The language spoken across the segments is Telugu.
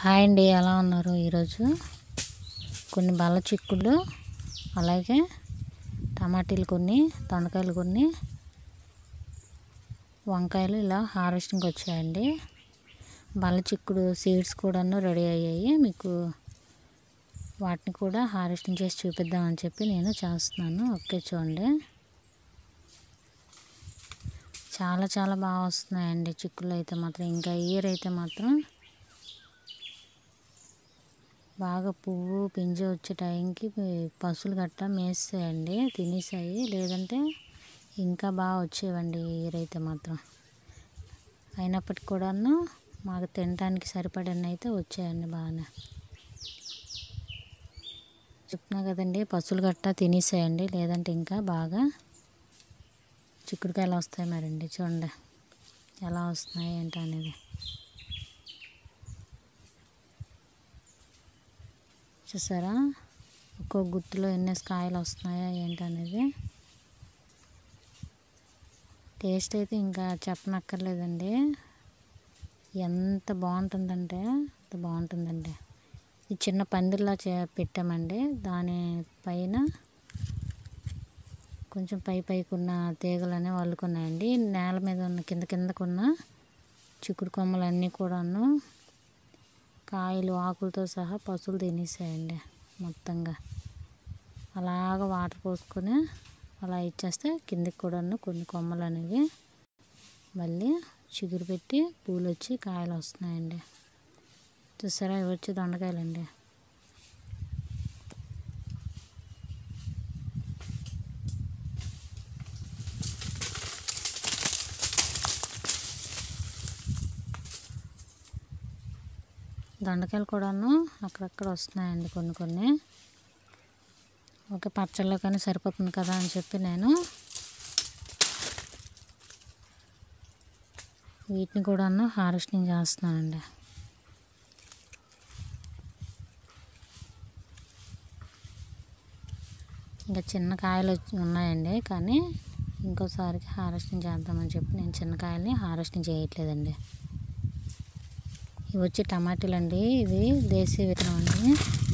హాయ్ అండి ఎలా ఉన్నారు ఈరోజు కొన్ని బల్ల చిక్కుళ్ళు అలాగే టమాటీలు కొన్ని దొండకాయలు కొన్ని వంకాయలు ఇలా హార్వెస్టింగ్కి వచ్చాయండి బల్ల చిక్కుడు సీడ్స్ కూడాను రెడీ అయ్యాయి మీకు వాటిని కూడా హార్వెస్టింగ్ చేసి చూపిద్దామని చెప్పి నేను చేస్తున్నాను ఓకే చూడండి చాలా చాలా బాగా వస్తున్నాయండి చిక్కుళ్ళు అయితే మాత్రం ఇంకా ఇయర్ అయితే మాత్రం బాగా పువ్వు పింజ వచ్చే టైంకి పశువులు గట్ట మేస్తాయండి తినేసాయి లేదంటే ఇంకా బాగా వచ్చేవండి ఇయర్ అయితే మాత్రం అయినప్పటికి కూడాను మాకు తినడానికి సరిపడని అయితే వచ్చాయండి బాగానే చెప్తున్నా కదండి పశువులు గట్ట తినేసాయండి లేదంటే ఇంకా బాగా చిక్కుడుకాయలు వస్తాయి మరండి చూడండి ఎలా వస్తున్నాయి ఏంటి అనేది చూసారా ఒక్కో గుత్తులో ఎన్ని కాయలు వస్తున్నాయా ఏంటి అనేది టేస్ట్ అయితే ఇంకా చెప్పనక్కర్లేదండి ఎంత బాగుంటుందంటే అంత బాగుంటుందండి ఈ చిన్న పందిర్లా చే పెట్టామండి దాని పైన కొంచెం పై పైకి ఉన్న తీగలు అనేవి అల్లుకున్నాయండి నేల మీద ఉన్న కింద కిందకున్న చిక్కుడు కొమ్మలు అన్నీ కూడాను కాయలు ఆకులతో సహా పశువులు తినేసాయండి మొత్తంగా అలాగ వాటర్ పోసుకొని అలా ఇచ్చేస్తే కిందకి కూడాను కొన్ని కొమ్మలు అనేవి మళ్ళీ చిగురు పెట్టి పూలు వచ్చి కాయలు వస్తున్నాయండి చూసారా ఇవి వచ్చి దొండకాయలండి దొండకాయలు కూడాను అక్కడక్కడ వస్తున్నాయండి కొన్ని కొన్ని ఓకే పచ్చళ్ళలో కానీ సరిపోతుంది కదా అని చెప్పి నేను వీటిని కూడాను హార్వెస్టింగ్ చేస్తున్నానండి ఇంకా చిన్న కాయలు ఉన్నాయండి కానీ ఇంకోసారికి హార్వెస్టింగ్ చేద్దామని చెప్పి నేను చిన్న కాయల్ని హార్వెస్టింగ్ చేయట్లేదండి ఇవి వచ్చి టమాటీలు అండి ఇవి దేశీ విత్తనం అండి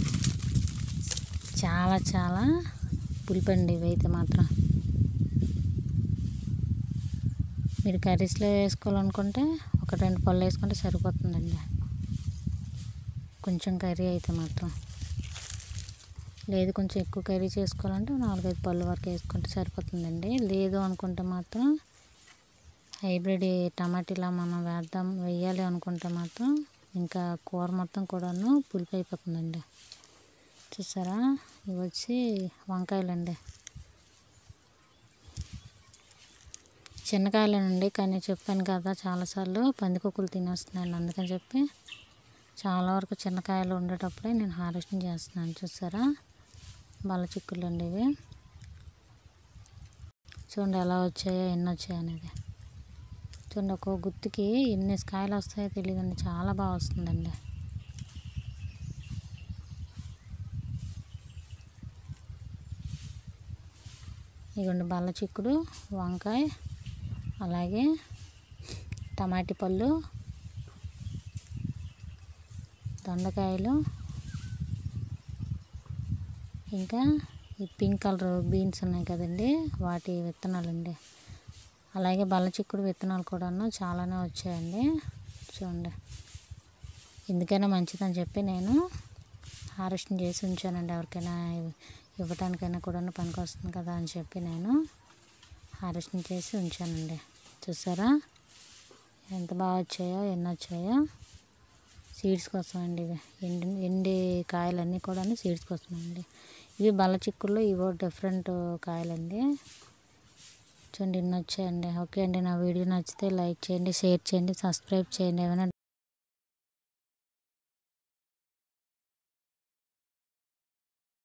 చాలా చాలా పులిపండి ఇవి అయితే మాత్రం మీరు కర్రీస్లో వేసుకోవాలనుకుంటే ఒక రెండు పళ్ళు వేసుకుంటే సరిపోతుందండి కొంచెం కర్రీ అయితే మాత్రం లేదు కొంచెం ఎక్కువ కర్రీ చేసుకోవాలంటే నాలుగైదు పళ్ళు వరకు వేసుకుంటే సరిపోతుందండి లేదు అనుకుంటే మాత్రం హైబ్రిడ్ టమాటీలా మనం వేద్దాం వేయాలి అనుకుంటే మాత్రం ఇంకా కూర మొత్తం కూడాను పులుపు అయిపోతుందండి చూసారా ఇవి వచ్చి వంకాయలండి చిన్నకాయలేనండి కానీ చెప్పాను కదా చాలాసార్లు పందికొక్కులు తినేస్తున్నాయండి అందుకని చెప్పి చాలా వరకు చిన్నకాయలు ఉండేటప్పుడే నేను హార్వెస్టింగ్ చేస్తున్నాను చూసారా బల్ల చిక్కులు అండి ఇవి చూడండి ఎలా వచ్చాయో ఎన్ని వచ్చాయో అనేది చూడండి ఒక్కో గుత్తికి ఎన్ని కాయలు వస్తాయో తెలియదండి చాలా బాగా వస్తుందండి ఇదిగోండి బల్ల చిక్కుడు వంకాయ అలాగే టమాటీ పళ్ళు దొండకాయలు ఇంకా ఈ పింక్ కలర్ బీన్స్ ఉన్నాయి కదండి వాటి విత్తనాలండి అలాగే బల్ల చిక్కుడు విత్తనాలు కూడాను చాలానే వచ్చాయండి చూడండి ఎందుకైనా మంచిదని చెప్పి నేను హార్వెస్టింగ్ చేసి ఉంచానండి ఎవరికైనా ఇవ్వటానికైనా కూడా పనికి వస్తుంది కదా అని చెప్పి నేను హార్వెస్టింగ్ చేసి ఉంచానండి చూసారా ఎంత బాగా వచ్చాయో ఎన్ని వచ్చాయో సీడ్స్ కోసం అండి ఇవి ఎండి ఎండి కాయలన్నీ కూడా సీడ్స్ కోసం అండి ఇవి బల్ల చిక్కుల్లో ఇవో డిఫరెంట్ కాయలండి చూడండి ఇన్ని వచ్చాయండి ఓకే అండి నా వీడియో నచ్చితే లైక్ చేయండి షేర్ చేయండి సబ్స్క్రైబ్ చేయండి ఏమైనా